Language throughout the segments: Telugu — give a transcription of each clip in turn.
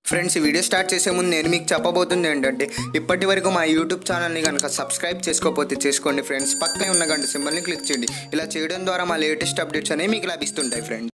ఫ్రెండ్స్ ఈ వీడియో స్టార్ట్ చేసే ముందు నేను మీకు చెప్పబోతుంది ఏంటంటే ఇప్పటి వరకు మా యూట్యూబ్ ఛానల్ని కనుక సబ్స్క్రైబ్ చేసుకోకపోతే చేసుకోండి ఫ్రెండ్స్ పక్కనే ఉన్న గంట సింబల్ని క్లిక్ చేయండి ఇలా చేయడం ద్వారా మా లేటెస్ట్ అప్డేట్స్ అనేవి మీకు లభిస్తుంటాయి friends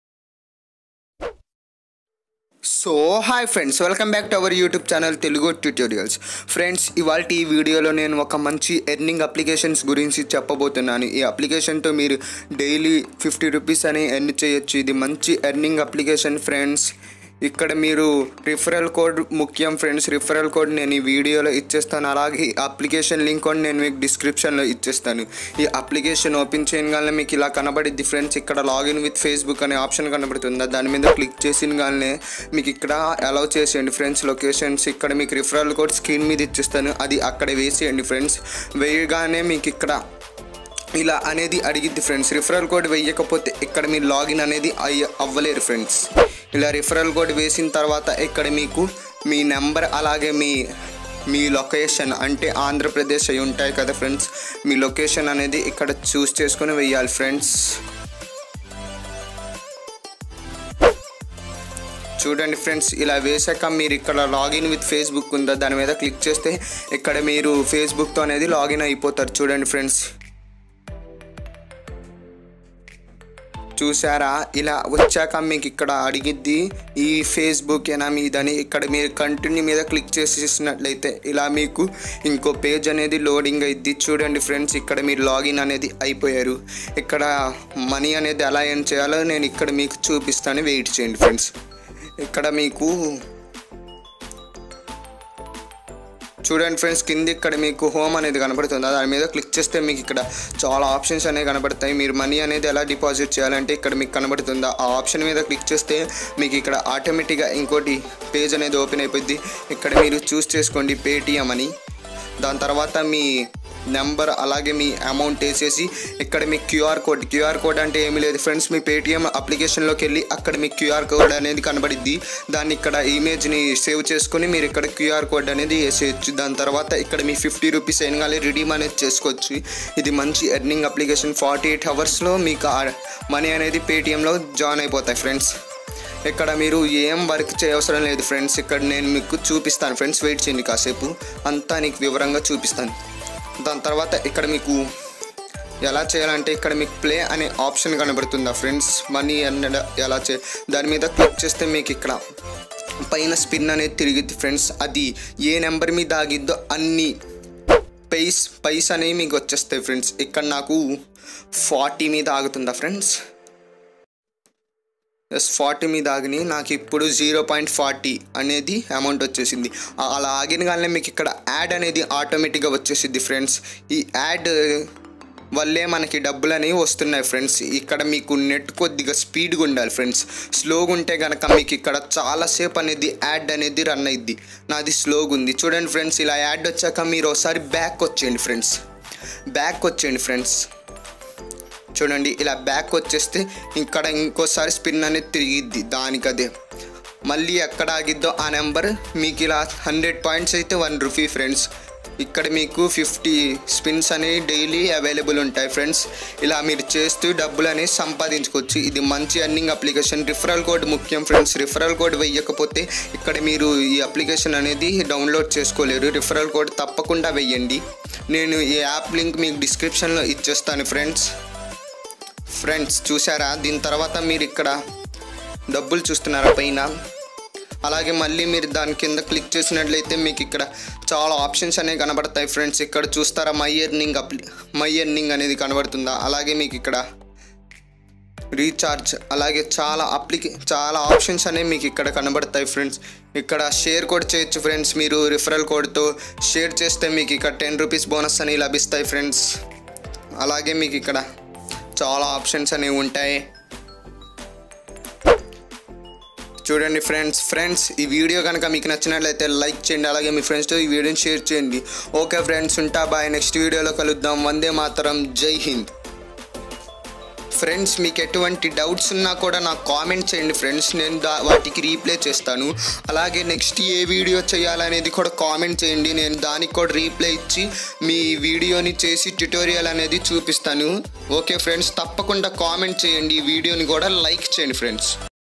so hi friends welcome back to our YouTube channel Telugu tutorials friends ఇవాళ ఈ వీడియోలో నేను ఒక మంచి ఎర్నింగ్ అప్లికేషన్స్ గురించి చెప్పబోతున్నాను ఈ అప్లికేషన్తో మీరు డైలీ ఫిఫ్టీ రూపీస్ అని ఎర్న్ చేయొచ్చు ఇది మంచి ఎర్నింగ్ అప్లికేషన్ ఫ్రెండ్స్ ఇక్కడ మీరు రిఫరల్ కోడ్ ముఖ్యం ఫ్రెండ్స్ రిఫరల్ కోడ్ నేను ఈ వీడియోలో ఇచ్చేస్తాను అలాగే ఈ అప్లికేషన్ లింక్ కూడా నేను మీకు డిస్క్రిప్షన్లో ఇచ్చేస్తాను ఈ అప్లికేషన్ ఓపెన్ చేయగానే మీకు ఇలా కనబడిద్ది ఫ్రెండ్స్ ఇక్కడ లాగిన్ విత్ ఫేస్బుక్ అనే ఆప్షన్ కనబడుతుంది దాని మీద క్లిక్ చేసిన గానే మీకు ఇక్కడ అలౌ చేసేయండి ఫ్రెండ్స్ లొకేషన్స్ ఇక్కడ మీకు రిఫరల్ కోడ్ స్క్రీన్ మీద ఇచ్చేస్తాను అది అక్కడ వేసేయండి ఫ్రెండ్స్ వేయగానే మీకు ఇక్కడ ఇలా అనేది అడిగిద్ది ఫ్రెండ్స్ రిఫరల్ కోడ్ వేయకపోతే ఇక్కడ మీరు లాగిన్ అనేది అయ్య అవ్వలేరు ఫ్రెండ్స్ ఇలా రిఫరల్ కోడ్ వేసిన తర్వాత ఇక్కడ మీకు మీ నెంబర్ అలాగే మీ మీ లొకేషన్ అంటే ఆంధ్రప్రదేశ్ అయి ఉంటాయి కదా ఫ్రెండ్స్ మీ లొకేషన్ అనేది ఇక్కడ చూస్ చేసుకొని వెయ్యాలి ఫ్రెండ్స్ చూడండి ఫ్రెండ్స్ ఇలా వేసాక మీరు ఇక్కడ లాగిన్ విత్ ఫేస్బుక్ ఉందా దాని మీద క్లిక్ చేస్తే ఇక్కడ మీరు ఫేస్బుక్తో అనేది లాగిన్ అయిపోతారు చూడండి ఫ్రెండ్స్ చూసారా ఇలా వచ్చాక మీకు ఇక్కడ అడిగిద్ది ఈ ఫేస్బుక్ ఏనా మీదని ఇక్కడ మీరు కంటిన్యూ మీద క్లిక్ చేసేసినట్లయితే ఇలా మీకు ఇంకో పేజ్ అనేది లోడింగ్ అయింది చూడండి ఫ్రెండ్స్ ఇక్కడ మీరు లాగిన్ అనేది అయిపోయారు ఇక్కడ మనీ అనేది ఎలా ఏం చేయాలో నేను ఇక్కడ మీకు చూపిస్తాను వెయిట్ చేయండి ఫ్రెండ్స్ ఇక్కడ మీకు చూడండి ఫ్రెండ్స్ కింద ఇక్కడ మీకు హోమ్ అనేది కనబడుతుంది దాని మీద క్లిక్ చేస్తే మీకు ఇక్కడ చాలా ఆప్షన్స్ అనేవి కనబడతాయి మీరు మనీ అనేది ఎలా డిపాజిట్ చేయాలంటే ఇక్కడ మీకు కనబడుతుంది ఆ ఆప్షన్ మీద క్లిక్ చేస్తే మీకు ఇక్కడ ఆటోమేటిక్గా ఇంకోటి పేజ్ అనేది ఓపెన్ అయిపోద్ది ఇక్కడ మీరు చూస్ చేసుకోండి పేటిఎం అని దాని తర్వాత మీ నెంబర్ అలాగే మీ అమౌంట్ వేసేసి ఇక్కడ మీ క్యూఆర్ కోడ్ క్యూఆర్ కోడ్ అంటే ఏమీ లేదు ఫ్రెండ్స్ మీ పేటిఎం అప్లికేషన్లోకి వెళ్ళి అక్కడ మీ క్యూఆర్ కోడ్ అనేది కనబడిద్ది దాన్ని ఇక్కడ ఇమేజ్ని సేవ్ చేసుకొని మీరు ఇక్కడ క్యూఆర్ కోడ్ అనేది వేసేయచ్చు దాని తర్వాత ఇక్కడ మీ ఫిఫ్టీ రూపీస్ అయినా రిడీమ్ అనేది చేసుకోవచ్చు ఇది మంచి ఎర్నింగ్ అప్లికేషన్ ఫార్టీ ఎయిట్ అవర్స్లో మీకు మనీ అనేది పేటిఎంలో జాయిన్ అయిపోతాయి ఫ్రెండ్స్ ఇక్కడ మీరు ఏం వర్క్ చేయవసరం లేదు ఫ్రెండ్స్ ఇక్కడ నేను మీకు చూపిస్తాను ఫ్రెండ్స్ వెయిట్ చేయండి కాసేపు అంతా నీకు వివరంగా చూపిస్తాను దాని తర్వాత ఇక్కడ మీకు ఎలా చేయాలంటే ఇక్కడ మీకు ప్లే అనే ఆప్షన్ కనబడుతుందా ఫ్రెండ్స్ మనీ అన్న ఎలా చే దాని మీద క్లిక్ చేస్తే మీకు ఇక్కడ పైన స్పిన్ అనేది తిరిగిద్ది ఫ్రెండ్స్ అది ఏ నెంబర్ మీద ఆగిద్దో అన్ని పైస్ పైస్ అనేవి మీకు వచ్చేస్తాయి ఫ్రెండ్స్ ఇక్కడ నాకు ఫార్టీ మీద ఆగుతుందా ఫ్రెండ్స్ ఎస్ ఫార్టీ మీద ఆగిని నాకు ఇప్పుడు జీరో పాయింట్ ఫార్టీ అనేది అమౌంట్ వచ్చేసింది ఆ- అలా ఆగిన కానీ మీకు ఇక్కడ యాడ్ అనేది ఆటోమేటిక్గా వచ్చేసింది ఫ్రెండ్స్ ఈ యాడ్ వల్లే మనకి డబ్బులు అనేవి వస్తున్నాయి ఫ్రెండ్స్ ఇక్కడ మీకు నెట్ కొద్దిగా స్పీడ్గా ఉండాలి ఫ్రెండ్స్ స్లోగా ఉంటే కనుక మీకు ఇక్కడ చాలాసేపు అనేది యాడ్ అనేది రన్ అయ్యిద్ది నాది స్లోగా ఉంది చూడండి ఫ్రెండ్స్ ఇలా యాడ్ వచ్చాక మీరు ఒకసారి బ్యాక్ వచ్చేయండి ఫ్రెండ్స్ బ్యాక్ వచ్చేయండి ఫ్రెండ్స్ చూడండి ఇలా బ్యాక్ వచ్చేస్తే ఇక్కడ ఇంకోసారి స్పిన్ అనేది తిరిగిద్ది దానికి అదే మళ్ళీ ఎక్కడ ఆగిద్దో ఆ నెంబర్ మీకు ఇలా హండ్రెడ్ పాయింట్స్ అయితే వన్ రూపీ ఫ్రెండ్స్ ఇక్కడ మీకు ఫిఫ్టీ స్పిన్స్ అనేవి డైలీ అవైలబుల్ ఉంటాయి ఫ్రెండ్స్ ఇలా మీరు చేస్తూ డబ్బులు అనేవి సంపాదించుకోవచ్చు ఇది మంచి ఎర్నింగ్ అప్లికేషన్ రిఫరల్ కోడ్ ముఖ్యం ఫ్రెండ్స్ రిఫరల్ కోడ్ వెయ్యకపోతే ఇక్కడ మీరు ఈ అప్లికేషన్ అనేది డౌన్లోడ్ చేసుకోలేరు రిఫరల్ కోడ్ తప్పకుండా వెయ్యండి నేను ఈ యాప్ లింక్ మీకు డిస్క్రిప్షన్లో ఇచ్చేస్తాను ఫ్రెండ్స్ ఫ్రెండ్స్ చూసారా దీని తర్వాత మీరు ఇక్కడ డబ్బులు చూస్తున్నారా పైన అలాగే మళ్ళీ మీరు దాని కింద క్లిక్ చేసినట్లయితే మీకు ఇక్కడ చాలా ఆప్షన్స్ అనేవి కనబడతాయి ఫ్రెండ్స్ ఇక్కడ చూస్తారా my earning app my earning అనేది కనబడుతుందా అలాగే మీకు ఇక్కడ రీఛార్జ్ అలాగే చాలా అప్లికే చాలా ఆప్షన్స్ అనేవి మీకు ఇక్కడ కనబడతాయి ఫ్రెండ్స్ ఇక్కడ షేర్ కోడ్ చేయొచ్చు ఫ్రెండ్స్ మీరు రిఫరల్ కోడ్తో షేర్ చేస్తే మీకు ఇక్కడ టెన్ రూపీస్ బోనస్ అనేవి లభిస్తాయి ఫ్రెండ్స్ అలాగే మీకు ఇక్కడ చాలా ఆప్షన్స్ అనేవి ఉంటాయి చూడండి ఫ్రెండ్స్ ఫ్రెండ్స్ ఈ వీడియో కనుక మీకు నచ్చినట్లయితే లైక్ చేయండి అలాగే మీ ఫ్రెండ్స్తో ఈ వీడియోని షేర్ చేయండి ఓకే ఫ్రెండ్స్ ఉంటా బాయ్ నెక్స్ట్ వీడియోలో కలుద్దాం వందే మాతరం జై హింద్ ఫ్రెండ్స్ మీకు ఎటువంటి డౌట్స్ ఉన్నా కూడా నాకు కామెంట్ చేయండి ఫ్రెండ్స్ నేను దా వాటికి రీప్లే చేస్తాను అలాగే నెక్స్ట్ ఏ వీడియో చేయాలనేది కూడా కామెంట్ చేయండి నేను దానికి కూడా రీప్లే ఇచ్చి మీ వీడియోని చేసి ట్యుటోరియల్ అనేది చూపిస్తాను ఓకే ఫ్రెండ్స్ తప్పకుండా కామెంట్ చేయండి ఈ వీడియోని కూడా లైక్ చేయండి ఫ్రెండ్స్